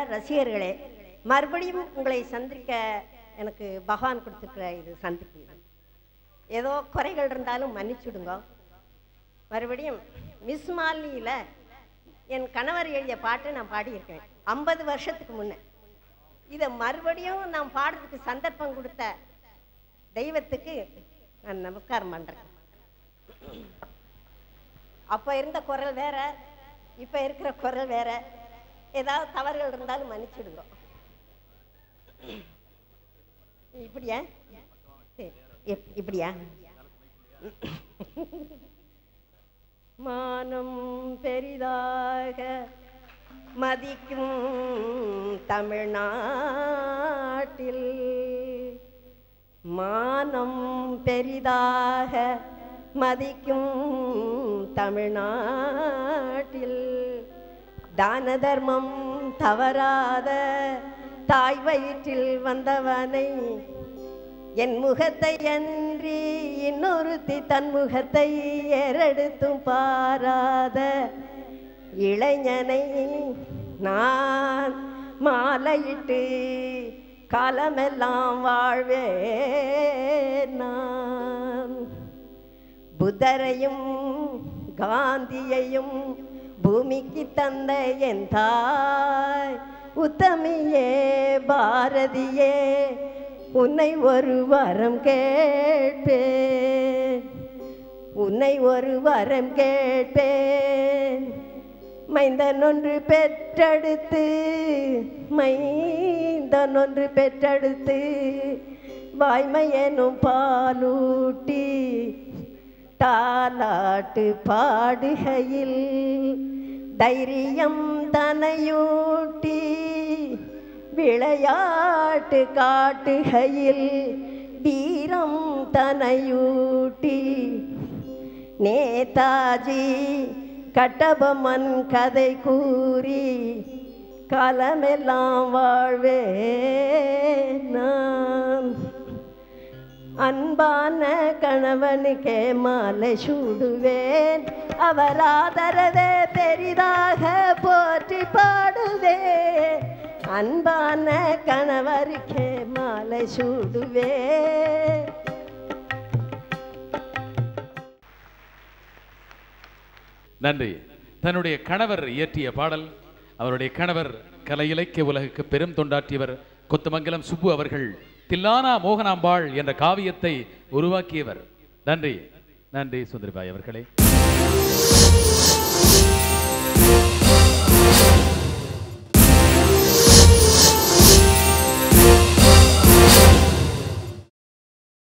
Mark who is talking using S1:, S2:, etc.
S1: ரசிகர்களே மறுபடியும் உங்களை சந்திக்க எனக்கு பகவான் கொடுத்துருக்கிற இது சந்திப்பு ஏதோ குறைகள் இருந்தாலும் மன்னிச்சுடுங்க மறுபடியும் மிஸ் மாலினியில் என் கணவர் எழுதிய பாட்டை நான் பாடியிருக்கேன் ஐம்பது வருஷத்துக்கு முன்னே இதை மறுபடியும் நான் பாடுறதுக்கு சந்தர்ப்பம் கொடுத்த தெய்வத்துக்கு நான் நமஸ்காரம் பண்ணுறேன் அப்போ இருந்த குரல் வேற இப்போ இருக்கிற குரல் வேற ஏதாவது தவறுகள் இருந்தாலும் மன்னிச்சிடுங்க இப்படியா சரி இப்- இப்படியா மானம் பெரிதாக மதிக்கும் தமிழ்நாட்டில் மானம் பெரிதாக மதிக்கும் தமிழ்நாட்டில் தான தர்மம் தவறாத தாய் வயிற்றில் வந்தவனை என் முகத்தை அன்றி இன்னொருத்தி தன் முகத்தை ஏறெடுத்தும் பாராத இளைஞனை நான் மாலையிட்டு காலமெல்லாம் வாழ்வேன் நான் புத்தரையும் காந்தியையும் பூமிக்கு தந்த என் தாய் உத்தமியே பாரதியே உன்னை ஒரு வரம் கேட்பேன் உன்னை ஒரு வரம் கேட்பேன் மைந்தன் ஒன்று பெற்றெடுத்து மைந்தன் ஒன்று பெற்றெடுத்து வாய்மை எனும் பாலூட்டி தாலாட்டு பாடுகையில் தைரியம் தனையூட்டி விளையாட்டு காட்டுகையில் வீரம் தனையூட்டி நேதாஜி கட்டபொம்மன் கதை கூறி காலமெல்லாம் வாழ்வே நான் அன்பான கணவனுக்கே மாலை சூடுவேன் அவர் ஆதரவே பெரிதாக போற்றி பாடுவேன் அன்பான கணவருக்கே மாலை சூடுவேன்
S2: நன்றி தன்னுடைய கணவர் இயற்றிய பாடல் அவருடைய கணவர் கலை இலக்கிய உலகுக்கு பெரும் தொண்டாற்றியவர் கொத்தமங்கலம் சுப்பு அவர்கள் தில்லானா மோகனாம்பாள் என்ற காவியத்தை உருவாக்கியவர் நன்றி நன்றி சுந்தரிபாய் அவர்களே